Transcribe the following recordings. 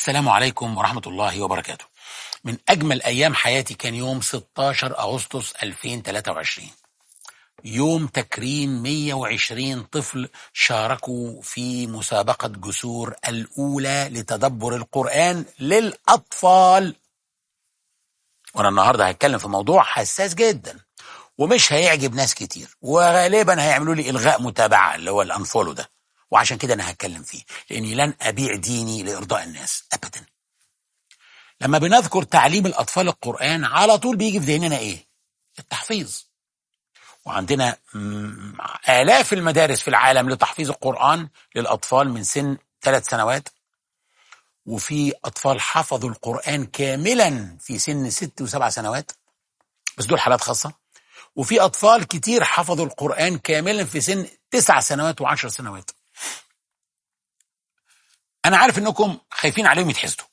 السلام عليكم ورحمة الله وبركاته من أجمل أيام حياتي كان يوم 16 أغسطس 2023 يوم تكريم 120 طفل شاركوا في مسابقة جسور الأولى لتدبر القرآن للأطفال وأنا النهاردة هتكلم في موضوع حساس جدا ومش هيعجب ناس كتير وغالبا هيعملوا لي إلغاء متابعة اللي هو الأنفولو ده وعشان كده أنا هتكلم فيه لأني لن أبيع ديني لإرضاء الناس أبدا لما بنذكر تعليم الأطفال القرآن على طول بيجي في ذهننا إيه؟ التحفيظ وعندنا م- آلاف المدارس في العالم لتحفيظ القرآن للأطفال من سن ثلاث سنوات وفي أطفال حفظوا القرآن كاملا في سن ست وسبع سنوات بس دول حالات خاصة وفي أطفال كتير حفظوا القرآن كاملا في سن تسع سنوات وعشر سنوات أنا عارف إنكم خايفين عليهم يتحسدوا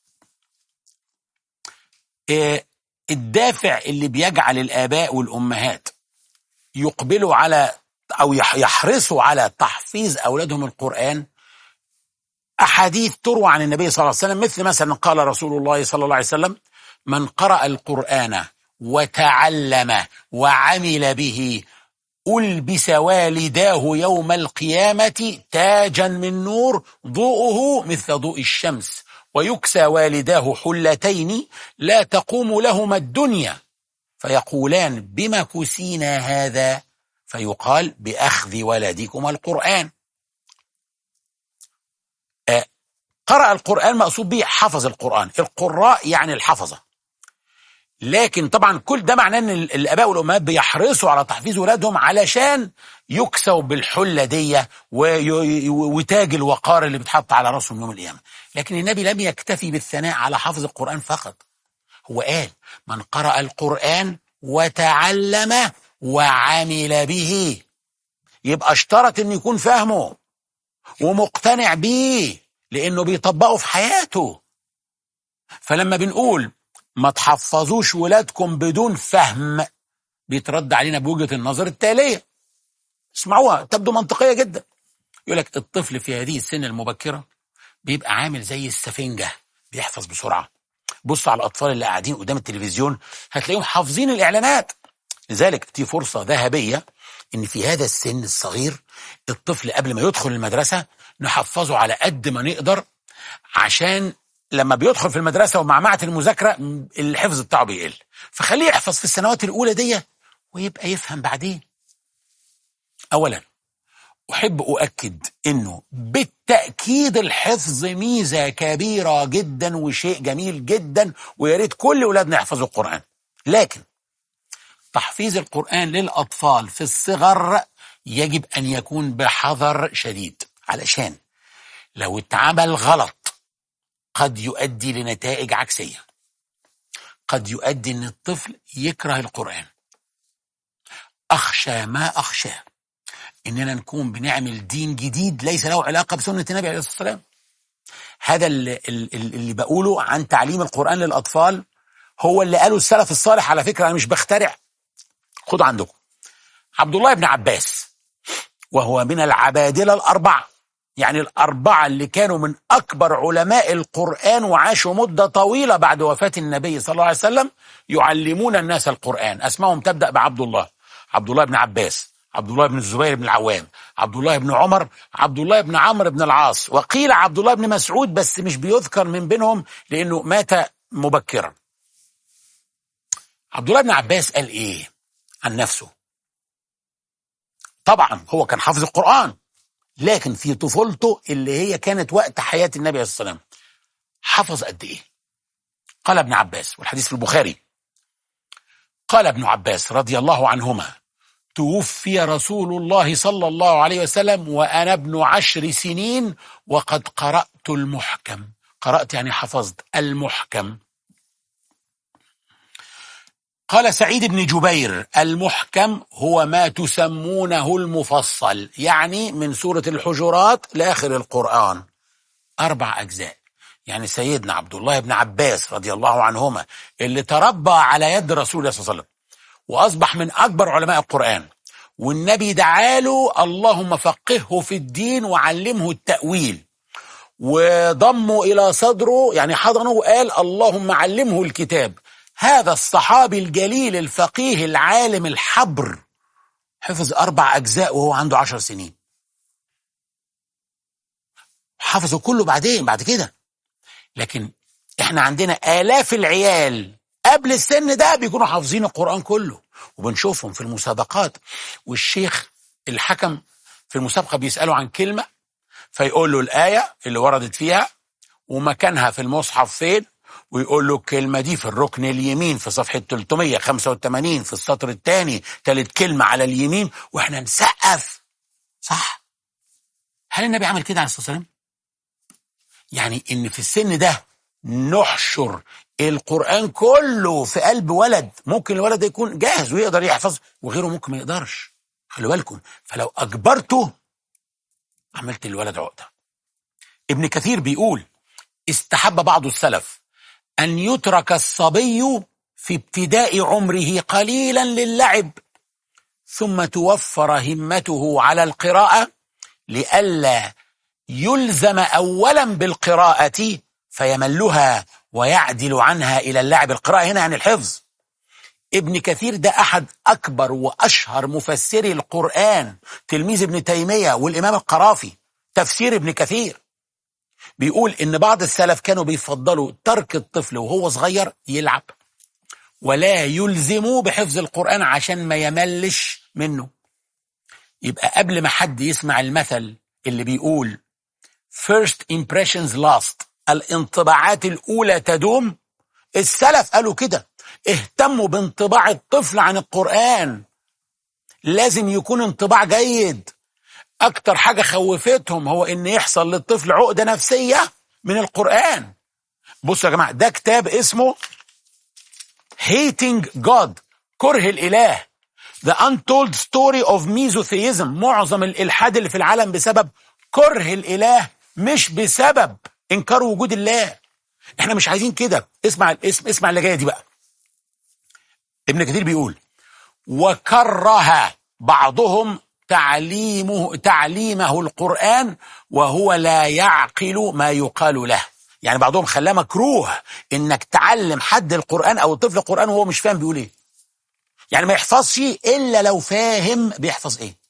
إيه الدافع اللي بيجعل الآباء والأمهات يقبلوا على أو يح- يحرصوا على تحفيظ أولادهم القرآن أحاديث تروى عن النبي صلى الله عليه وسلم مثل مثلا قال رسول الله صلى الله عليه وسلم من قرأ القرآن وتعلم وعمل به ألبس والداه يوم القيامة تاجا من نور ضوءه مثل ضوء الشمس ويكسى والداه حلتين لا تقوم لهما الدنيا فيقولان بما كسينا هذا فيقال بأخذ ولدكما القرآن آه، قرأ القرآن مقصود به حفظ القرآن القراء يعني الحفظة لكن طبعا كل ده معناه ان ال- الاباء والامهات بيحرصوا على تحفيظ ولادهم علشان يكسوا بالحله دي وي- وتاج الوقار اللي بيتحط على راسهم يوم القيامه لكن النبي لم يكتفي بالثناء على حفظ القران فقط هو قال من قرأ القرآن وتعلم وعمل به يبقى اشترط ان يكون فاهمه ومقتنع بيه لانه بيطبقه في حياته فلما بنقول ما تحفظوش ولادكم بدون فهم بيترد علينا بوجهة النظر التالية اسمعوها تبدو منطقية جدا يقول لك الطفل في هذه السن المبكرة بيبقى عامل زي السفنجة بيحفظ بسرعة بص على الأطفال اللي قاعدين قدام التلفزيون هتلاقيهم حافظين الإعلانات لذلك دي فرصة ذهبية إن في هذا السن الصغير الطفل قبل ما يدخل المدرسة نحفظه على قد ما نقدر عشان لما بيدخل في المدرسة ومعمعة المذاكرة م- الحفظ بتاعه بيقل فخليه يحفظ في السنوات الأولى دي ويبقى يفهم بعدين أولا أحب أؤكد أنه بالتأكيد الحفظ ميزة كبيرة جدا وشيء جميل جدا ويا ريت كل أولادنا يحفظوا القرآن لكن تحفيظ القرآن للأطفال في الصغر يجب أن يكون بحذر شديد علشان لو اتعمل غلط قد يؤدي لنتائج عكسية قد يؤدي أن الطفل يكره القرآن أخشى ما أخشى إننا نكون بنعمل دين جديد ليس له علاقة بسنة النبي عليه الصلاة والسلام هذا اللي, اللي اللي بقوله عن تعليم القرآن للأطفال هو اللي قاله السلف الصالح على فكرة أنا مش بخترع خدوا عندكم عبد الله بن عباس وهو من العبادلة الأربعة يعني الأربعة اللي كانوا من أكبر علماء القرآن وعاشوا مدة طويلة بعد وفاة النبي صلى الله عليه وسلم يعلمون الناس القرآن أسمائهم تبدأ بعبد الله عبد الله بن عباس عبد الله بن الزبير بن العوام عبد الله بن عمر عبد الله بن عمرو بن العاص وقيل عبد الله بن مسعود بس مش بيذكر من بينهم لأنه مات مبكرا عبد الله بن عباس قال إيه عن نفسه طبعا هو كان حافظ القرآن لكن في طفولته اللي هي كانت وقت حياة النبي عليه الصلاة والسلام حفظ قد ايه قال ابن عباس والحديث في البخاري قال ابن عباس رضي الله عنهما توفي رسول الله صلى الله عليه وسلم وأنا ابن عشر سنين وقد قرأت المحكم قرأت يعني حفظت المحكم قال سعيد بن جبير المحكم هو ما تسمونه المفصل يعني من سورة الحجرات لآخر القرآن أربع أجزاء يعني سيدنا عبد الله بن عباس رضي الله عنهما اللي تربى على يد رسول الله صلى الله عليه وسلم وأصبح من أكبر علماء القرآن والنبي دعاله اللهم فقهه في الدين وعلمه التأويل وضمه إلى صدره يعني حضنه وقال اللهم علمه الكتاب هذا الصحابي الجليل الفقيه العالم الحبر حفظ أربع أجزاء وهو عنده عشر سنين حفظه كله بعدين بعد كده لكن احنا عندنا آلاف العيال قبل السن ده بيكونوا حافظين القرآن كله وبنشوفهم في المسابقات والشيخ الحكم في المسابقة بيسأله عن كلمة فيقول له الآية اللي وردت فيها ومكانها في المصحف فين ويقول له الكلمة دي في الركن اليمين في صفحة 385 في السطر الثاني ثالث كلمة على اليمين واحنا نسقف صح هل النبي عمل كده عليه الصلاة والسلام يعني ان في السن ده نحشر القرآن كله في قلب ولد ممكن الولد ده يكون جاهز ويقدر يحفظ وغيره ممكن ما يقدرش خلوا بالكم فلو أجبرته عملت الولد عقدة ابن كثير بيقول استحب بعض السلف أن يترك الصبي في ابتداء عمره قليلا للعب ثم توفر همته على القراءة لئلا يلزم أولا بالقراءة فيملها ويعدل عنها إلى اللعب القراءة هنا عن الحفظ ابن كثير ده أحد أكبر وأشهر مفسري القرآن تلميذ ابن تيمية والإمام القرافي تفسير ابن كثير بيقول إن بعض السلف كانوا بيفضلوا ترك الطفل وهو صغير يلعب ولا يلزموا بحفظ القرآن عشان ما يملش منه يبقى قبل ما حد يسمع المثل اللي بيقول first impressions last الانطباعات الأولى تدوم السلف قالوا كده اهتموا بانطباع الطفل عن القرآن لازم يكون انطباع جيد أكتر حاجة خوفتهم هو إن يحصل للطفل عقدة نفسية من القرآن بصوا يا جماعة ده كتاب اسمه Hating God كره الإله The Untold Story of Misotheism معظم الإلحاد اللي في العالم بسبب كره الإله مش بسبب إنكار وجود الله احنا مش عايزين كده اسمع الاسم اسمع اللي جايه دي بقى ابن كثير بيقول وكره بعضهم تعليمه تعليمه القرآن وهو لا يعقل ما يقال له يعني بعضهم خلاه مكروه انك تعلم حد القرآن او الطفل القرآن وهو مش فاهم بيقول ايه يعني ما يحفظش الا لو فاهم بيحفظ ايه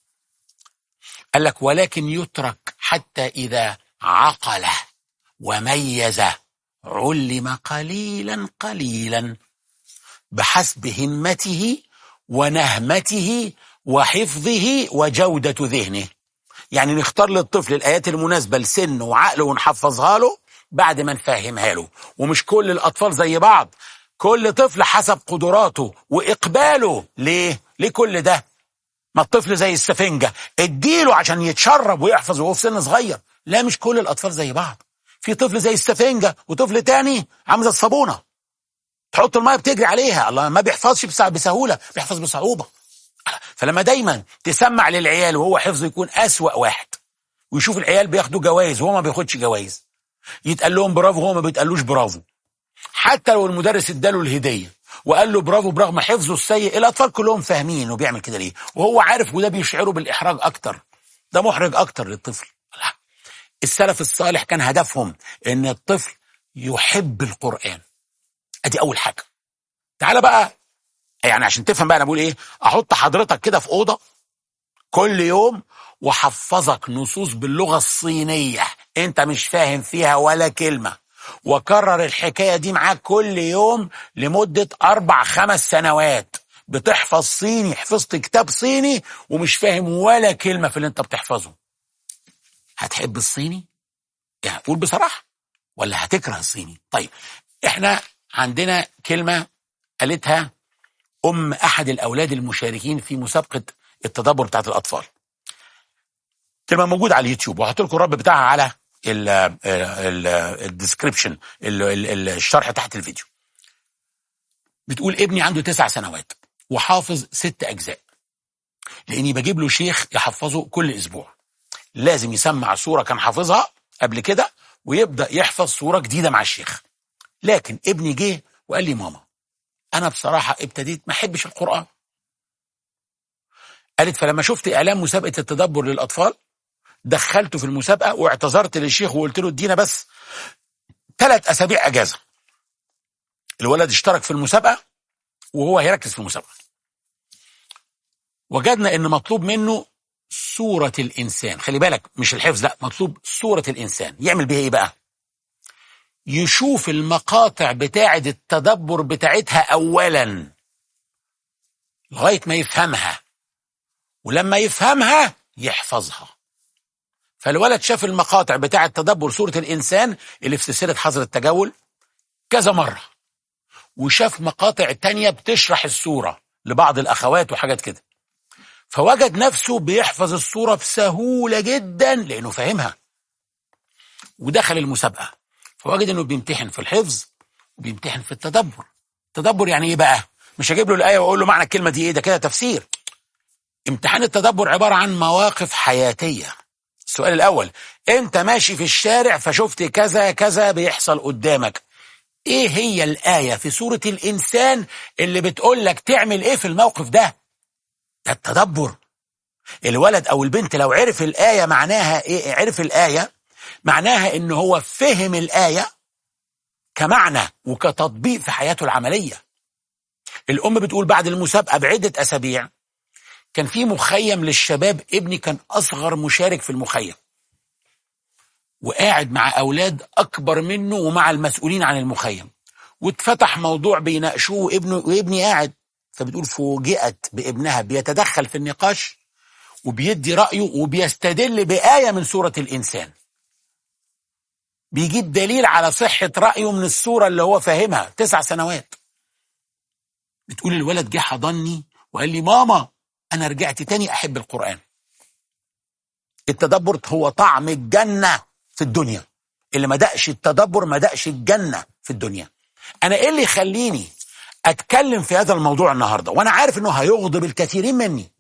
قال لك ولكن يترك حتى اذا عقل وميز علم قليلا قليلا بحسب همته ونهمته وحفظه وجودة ذهنه يعني نختار للطفل الآيات المناسبة لسنه وعقله ونحفظها له بعد ما نفهمها له ومش كل الأطفال زي بعض كل طفل حسب قدراته وإقباله ليه؟ ليه كل ده؟ ما الطفل زي السفنجة اديله عشان يتشرب ويحفظ وهو في سن صغير لا مش كل الأطفال زي بعض في طفل زي السفنجة وطفل تاني عامل زي الصابونة تحط المية بتجري عليها الله ما بيحفظش بسهولة بيحفظ بصعوبة فلما دايما تسمع للعيال وهو حفظه يكون أسوأ واحد ويشوف العيال بياخدوا جوائز وهو ما بياخدش جوائز يتقال لهم برافو وهو ما بيتقالوش برافو حتى لو المدرس اداله الهدية وقال له برافو برغم حفظه السيء الأطفال كلهم فاهمين وبيعمل كده ليه وهو عارف وده بيشعره بالإحراج أكتر ده محرج أكتر للطفل لا. السلف الصالح كان هدفهم ان الطفل يحب القرآن ادي اول حاجة تعال بقى يعني عشان تفهم بقى انا بقول ايه احط حضرتك كده في اوضه كل يوم وحفظك نصوص باللغه الصينيه انت مش فاهم فيها ولا كلمه وكرر الحكايه دي معاك كل يوم لمده اربع خمس سنوات بتحفظ صيني حفظت كتاب صيني ومش فاهم ولا كلمه في اللي انت بتحفظه هتحب الصيني يعني قول بصراحه ولا هتكره الصيني طيب احنا عندنا كلمه قالتها أم أحد الأولاد المشاركين في مسابقة التدبر بتاعت الأطفال تبقى موجود على اليوتيوب وهحط لكم الرب بتاعها على الديسكريبشن الشرح تحت الفيديو بتقول ابني عنده تسع سنوات وحافظ ست أجزاء لأني بجيب له شيخ يحفظه كل أسبوع لازم يسمع صورة كان حافظها قبل كده ويبدأ يحفظ صورة جديدة مع الشيخ لكن ابني جه وقال لي ماما انا بصراحة ابتديت ما احبش القرآن قالت فلما شفت اعلان مسابقة التدبر للاطفال دخلته في المسابقه واعتذرت للشيخ وقلت له ادينا بس ثلاث اسابيع اجازه الولد اشترك في المسابقه وهو هيركز في المسابقه وجدنا ان مطلوب منه صورة الإنسان خلي بالك مش الحفظ لا مطلوب صورة الإنسان يعمل بيها إيه بقى يشوف المقاطع بتاعة التدبر بتاعتها أولا لغاية ما يفهمها ولما يفهمها يحفظها فالولد شاف المقاطع بتاعة تدبر صورة الإنسان اللي في سلسلة حظر التجول كذا مرة وشاف مقاطع تانية بتشرح الصورة لبعض الأخوات وحاجات كده فوجد نفسه بيحفظ الصورة بسهولة جدا لأنه فاهمها ودخل المسابقة فوجد أنه بيمتحن في الحفظ وبيمتحن في التدبر التدبر يعني إيه بقى مش هجيب له الآية وأقول له معنى الكلمة دي إيه ده كده تفسير امتحان التدبر عبارة عن مواقف حياتية السؤال الأول أنت ماشي في الشارع فشفت كذا كذا بيحصل قدامك إيه هي الآية في سورة الإنسان اللي بتقول لك تعمل إيه في الموقف ده ده التدبر الولد او البنت لو عرف الايه معناها ايه عرف الايه معناها ان هو فهم الايه كمعنى وكتطبيق في حياته العمليه الام بتقول بعد المسابقه بعده اسابيع كان في مخيم للشباب ابني كان اصغر مشارك في المخيم وقاعد مع اولاد اكبر منه ومع المسؤولين عن المخيم واتفتح موضوع بيناقشوه ابنه وابني قاعد فبتقول فوجئت بابنها بيتدخل في النقاش وبيدي رأيه وبيستدل بآية من سورة الإنسان بيجيب دليل على صحة رأيه من السورة اللي هو فاهمها تسع سنوات بتقول الولد جه حضني وقال لي ماما أنا رجعت تاني أحب القرآن التدبر هو طعم الجنة في الدنيا اللي ما دقش التدبر ما دقش الجنة في الدنيا أنا إيه اللي يخليني اتكلم في هذا الموضوع النهارده وانا عارف انه هيغضب الكثيرين مني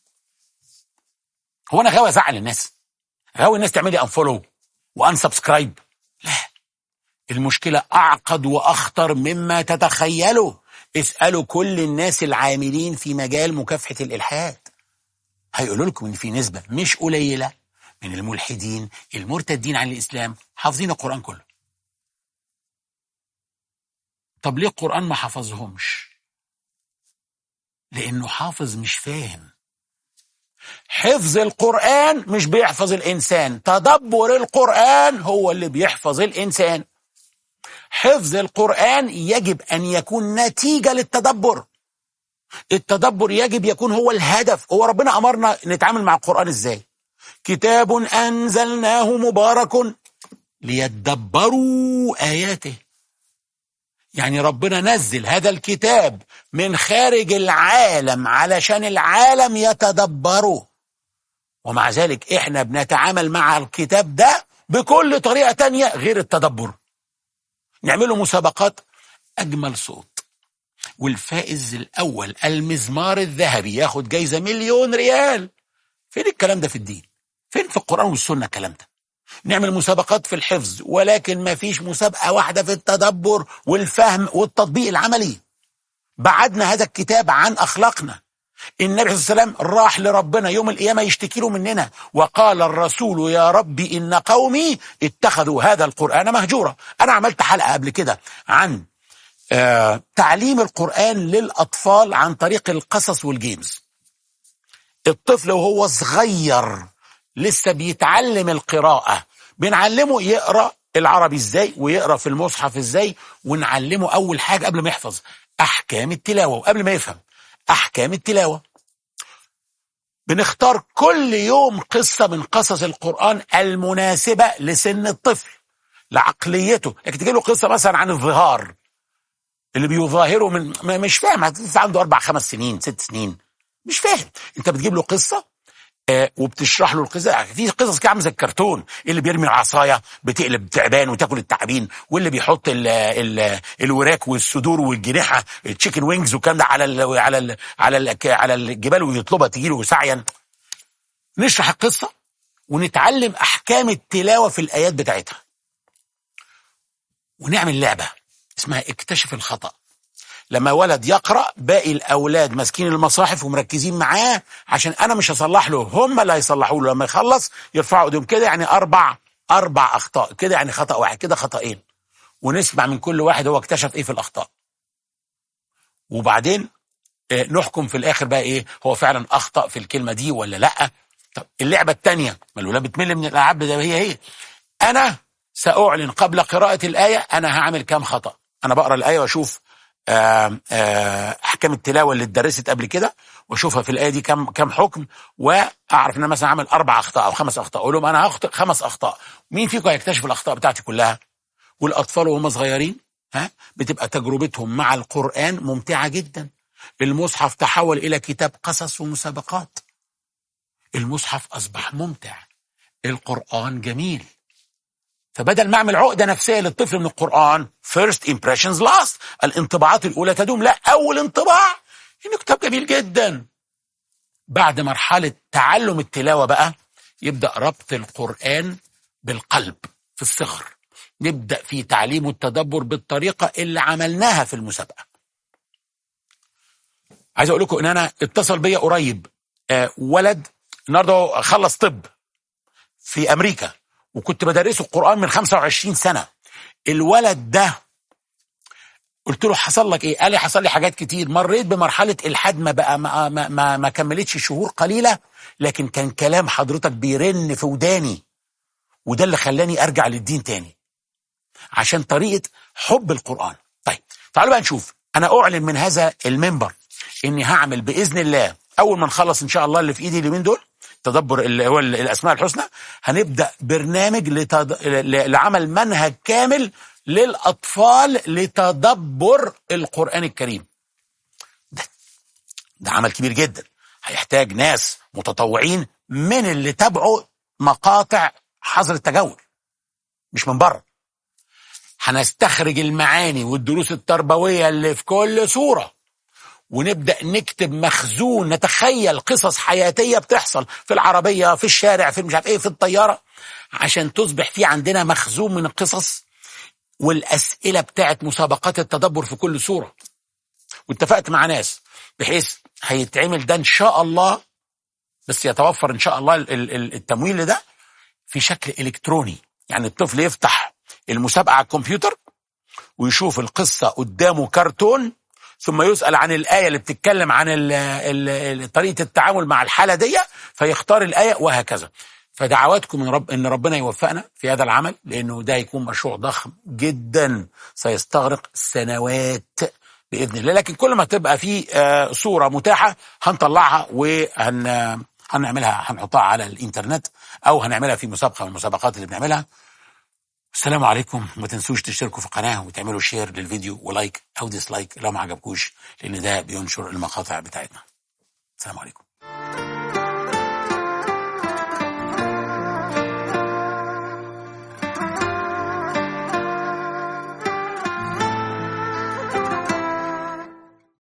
هو انا غاوي ازعل الناس غاوي الناس تعمل لي انفولو وانسبسكرايب لا المشكله اعقد واخطر مما تتخيلوا اسالوا كل الناس العاملين في مجال مكافحه الالحاد هيقولوا لكم ان في نسبه مش قليله من الملحدين المرتدين عن الاسلام حافظين القران كله طب ليه القرآن ما حفظهمش لأنه حافظ مش فاهم حفظ القرآن مش بيحفظ الإنسان تدبر القرآن هو اللي بيحفظ الإنسان حفظ القرآن يجب أن يكون نتيجة للتدبر التدبر يجب يكون هو الهدف هو ربنا أمرنا نتعامل مع القرآن إزاي كتاب أنزلناه مبارك ليدبروا آياته يعني ربنا نزل هذا الكتاب من خارج العالم علشان العالم يتدبره ومع ذلك احنا بنتعامل مع الكتاب ده بكل طريقة تانية غير التدبر نعمله مسابقات أجمل صوت والفائز الأول المزمار الذهبي ياخد جايزة مليون ريال فين الكلام ده في الدين فين في القرآن والسنة الكلام ده نعمل مسابقات في الحفظ ولكن ما فيش مسابقة واحدة في التدبر والفهم والتطبيق العملي بعدنا هذا الكتاب عن أخلاقنا النبي صلى الله عليه وسلم راح لربنا يوم القيامة يشتكي له مننا وقال الرسول يا ربي إن قومي اتخذوا هذا القرآن مهجورا أنا عملت حلقة قبل كده عن آه تعليم القرآن للأطفال عن طريق القصص والجيمز الطفل وهو صغير لسه بيتعلم القراءة بنعلمه يقرأ العربي ازاي ويقرأ في المصحف ازاي ونعلمه أول حاجة قبل ما يحفظ أحكام التلاوة وقبل ما يفهم أحكام التلاوة بنختار كل يوم قصة من قصص القرآن المناسبة لسن الطفل لعقليته لكن تجي له قصة مثلا عن الظهار اللي بيظاهره من مش فاهم عنده أربع خمس سنين ست سنين مش فاهم أنت بتجيب له قصة آه وبتشرح له القصه في قصص كده عامله زي الكرتون اللي بيرمي العصايه بتقلب تعبان وتاكل التعابين واللي بيحط ال ال الوراك والصدور والجناحه التشيكن وينجز والكلام ده على ال على ال على ال على الجبال ويطلبها تجي له سعيا نشرح القصه ونتعلم احكام التلاوه في الايات بتاعتها ونعمل لعبه اسمها اكتشف الخطا لما ولد يقرا باقي الاولاد ماسكين المصاحف ومركزين معاه عشان انا مش هصلح له هم اللي هيصلحوا له لما يخلص يرفعوا ايديهم كده يعني اربع اربع اخطاء كده يعني خطا واحد كده خطأين ونسمع من كل واحد هو اكتشف ايه في الاخطاء وبعدين آه، نحكم في الاخر بقى ايه هو فعلا اخطا في الكلمه دي ولا لا طب اللعبه الثانيه ما الولاد بتمل من الالعاب ده هي هي انا ساعلن قبل قراءه الايه انا هعمل كام خطا انا بقرا الايه واشوف آه، آه، احكام التلاوه اللي اتدرست قبل كده واشوفها في الايه دي كم كم حكم واعرف ان انا مثلا عامل اربع اخطاء او خمس اخطاء اقول لهم انا هخطئ خمس اخطاء مين فيكم هيكتشف الاخطاء بتاعتي كلها والاطفال وهم صغيرين ها بتبقى تجربتهم مع القران ممتعه جدا المصحف تحول الى كتاب قصص ومسابقات المصحف اصبح ممتع القران جميل فبدل ما اعمل عقده نفسيه للطفل من القران first impressions last الانطباعات الاولى تدوم لا اول انطباع انه كتاب جميل جدا بعد مرحله تعلم التلاوه بقى يبدا ربط القران بالقلب في الصغر نبدا في تعليم التدبر بالطريقه اللي عملناها في المسابقه عايز اقول لكم ان انا اتصل بيا قريب آه ولد النهارده خلص طب في امريكا وكنت بدرسه القران من 25 سنه الولد ده قلت له حصل لك ايه؟ قال لي حصل لي حاجات كتير مريت بمرحله الحاد ما بقى ما, ما, ما, ما كملتش شهور قليله لكن كان كلام حضرتك بيرن في وداني وده اللي خلاني ارجع للدين تاني عشان طريقه حب القران طيب تعالوا بقى نشوف انا اعلن من هذا المنبر اني هعمل باذن الله اول ما نخلص ان شاء الله اللي في ايدي اليومين دول تدبر اللي هو الاسماء الحسنى هنبدا برنامج لتد... ل- لعمل منهج كامل للاطفال لتدبر القران الكريم ده ده عمل كبير جدا هيحتاج ناس متطوعين من اللي تابعوا مقاطع حظر التجول مش من بره هنستخرج المعاني والدروس التربويه اللي في كل سوره ونبدا نكتب مخزون نتخيل قصص حياتيه بتحصل في العربيه في الشارع في مش عارف ايه في الطياره عشان تصبح في عندنا مخزون من القصص والاسئله بتاعت مسابقات التدبر في كل سوره واتفقت مع ناس بحيث هيتعمل ده ان شاء الله بس يتوفر ان شاء الله ال- ال- التمويل لده في شكل الكتروني يعني الطفل يفتح المسابقه على الكمبيوتر ويشوف القصه قدامه كرتون ثم يسأل عن الآية اللي بتتكلم عن ال ال ال طريقة التعامل مع الحالة دي فيختار الآية وهكذا فدعواتكم من رب ان ربنا يوفقنا في هذا العمل لانه ده يكون مشروع ضخم جدا سيستغرق سنوات باذن الله لكن كل ما تبقى في آه، صوره متاحه هنطلعها وهن هنعملها هنحطها على الانترنت او هنعملها في مسابقه من المسابقات اللي بنعملها السلام عليكم ما تنسوش تشتركوا في القناه وتعملوا شير للفيديو ولايك او ديسلايك لو ما عجبكوش لان ده بينشر المقاطع بتاعتنا السلام عليكم